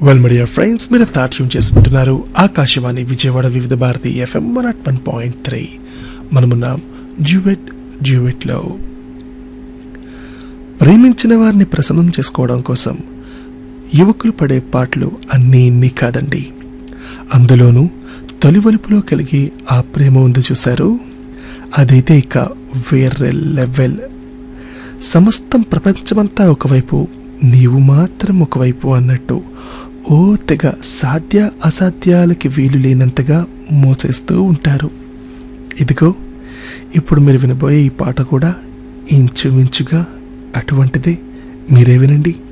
well media friends మీరు తాట్యం చేసుకుంటున్నారు Akashvani Vijayawada Vividh Bharati FM one at one point three మనమున్నాం జ్యూవెట్ జ్యూవెట్లో ప్రేమించిన వారిని ప్రసన్నం చేసుకోవడం కోసం యువకులు పడే పాటలు అన్నీ ఇన్ని కాదండి అందులోనూ తొలివలుపులో కలిగి ఆ ప్రేమ ఉంది చూశారు అదైతే ఇక వేరే లెవెల్ సమస్తం ప్రపంచమంతా ఒకవైపు నీవు మాత్రం ఒకవైపు అన్నట్టు ఓ తెగ సాధ్య అసాధ్యాలకి వీలు లేనంతగా మోసేస్తూ ఉంటారు ఇదిగో ఇప్పుడు మీరు వినబోయే ఈ పాట కూడా ఇంచుమించుగా అటువంటిదే మీరే వినండి